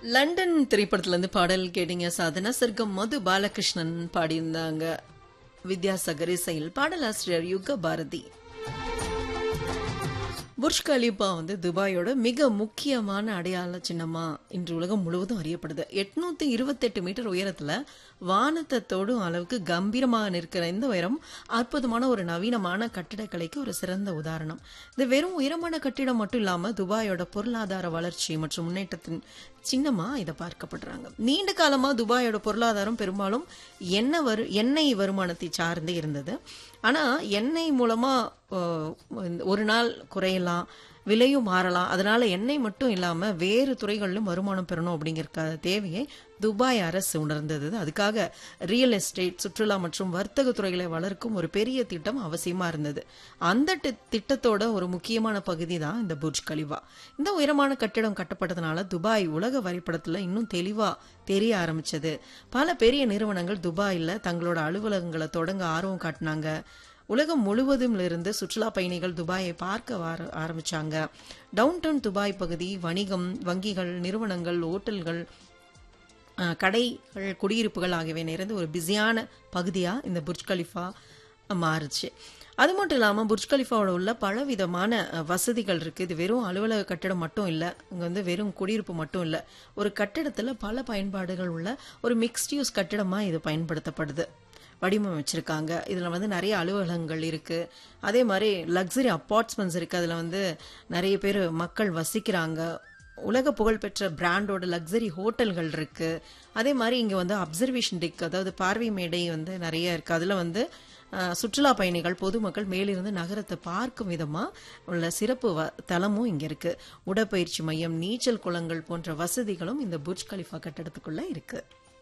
London திரைப்படத்துல இருந்து பாடல் கேட்டீங்க சாதனா சர்க்கம் மது பாலகிருஷ்ணன் பாடியிருந்தாங்க வித்யாசாகர் இசையில் பாடலாசிரியர் யுக பாரதி புர்ஜ் கலீபா வந்து துபாயோட மிக முக்கியமான அடையாள சின்னமா இன்று உலகம் முழுவதும் அறியப்படுது எட்நூத்தி இருபத்தெட்டு மீட்டர் உயரத்துல வானத்தை தொடும் அளவுக்கு கம்பீரமாக நிற்கிற இந்த உயரம் அற்புதமான ஒரு நவீனமான கட்டிடக்கலைக்கு ஒரு சிறந்த உதாரணம் இது வெறும் உயரமான கட்டிடம் மட்டும் இல்லாம துபாயோட பொருளாதார வளர்ச்சி மற்றும் முன்னேற்றத்தின் சின்னமா இதை பார்க்கப்படுறாங்க நீண்ட காலமா துபாயோட பொருளாதாரம் பெரும்பாலும் எண்ணெய் வரு எண்ணெய் வருமானத்தை சார்ந்தே இருந்தது ஆனா எண்ணெய் மூலமா அஹ், ஒரு நாள் குறையலாம் விலையும் மாறலாம் அதனால எண்ணெய் மட்டும் இல்லாம வேறு துறைகளிலும் வருமானம் பெறணும் அப்படிங்கிற க- தேவையை துபாய் அரசு உணர்ந்தது அதுக்காக ரியல் எஸ்டேட் சுற்றுலா மற்றும் வர்த்தக துறைகளை வளர்க்கும் ஒரு பெரிய திட்டம் அவசியமா இருந்தது அந்த தி- திட்டத்தோட ஒரு முக்கியமான பகுதி தான் இந்த புர்ஜ் கலிவா இந்த உயரமான கட்டிடம் கட்டப்பட்டதுனால துபாய் உலக வரைபடத்துல இன்னும் தெளிவா தெரிய ஆரம்பிச்சது பல பெரிய நிறுவனங்கள் துபாயில தங்களோட அலுவலகங்களை தொடங்க ஆர்வம் காட்டினாங்க உலகம் முழுவதும் இருந்து சுற்றுலா பயணிகள் துபாயை பார்க்க வர ஆரம்பிச்சாங்க டவுன் டவுன் துபாய் பகுதி வணிகம் வங்கிகள் நிறுவனங்கள் ஓட்டல்கள் அஹ், கடைகள் குடியிருப்புகள் ஆகியவை நிறைந்த ஒரு பிஸியான பகுதியா இந்த புர்ஜ் கலிஃபா மாறுச்சு அது மட்டும் இல்லாம புர்ஜ் கலிஃபாவோட உள்ள பலவிதமான அஹ், வசதிகள் இருக்கு இது வெறும் அலுவலக கட்டிடம் மட்டும் இல்ல இங்க வந்து வெறும் குடியிருப்பு மட்டும் இல்ல ஒரு கட்டிடத்துல பல பயன்பாடுகள் உள்ள ஒரு மிக்ஸ்ட் யூஸ் கட்டிடமா இது பயன்படுத்தப்படுது வடிவமைச்சிருக்காங்க இதுல வந்து நிறைய அலுவலகங்கள் இருக்கு அதே மாதிரி லக்ஸரி அப்பார்ட்மெண்ட்ஸ் இருக்கு அதுல வந்து நிறைய பேர் மக்கள் வசிக்கிறாங்க உலக புகழ்பெற்ற பிராண்டோட லக்ஸரி ஹோட்டல்கள் இருக்கு அதே மாதிரி இங்க வந்து அப்சர்வேஷன் டெக் அதாவது பார்வை மேடை வந்து நிறைய இருக்கு அதுல வந்து அஹ், சுற்றுலா பயணிகள் பொதுமக்கள் மேலிருந்து நகரத்தை பார்க்கும் விதமா உள்ள சிறப்பு வ- தலமும் இங்க இருக்கு உடற்பயிற்சி மையம் நீச்சல் குளங்கள் போன்ற வசதிகளும் இந்த புர்ஜ் கலிஃபா கட்டடத்துக்குள்ள இருக்கு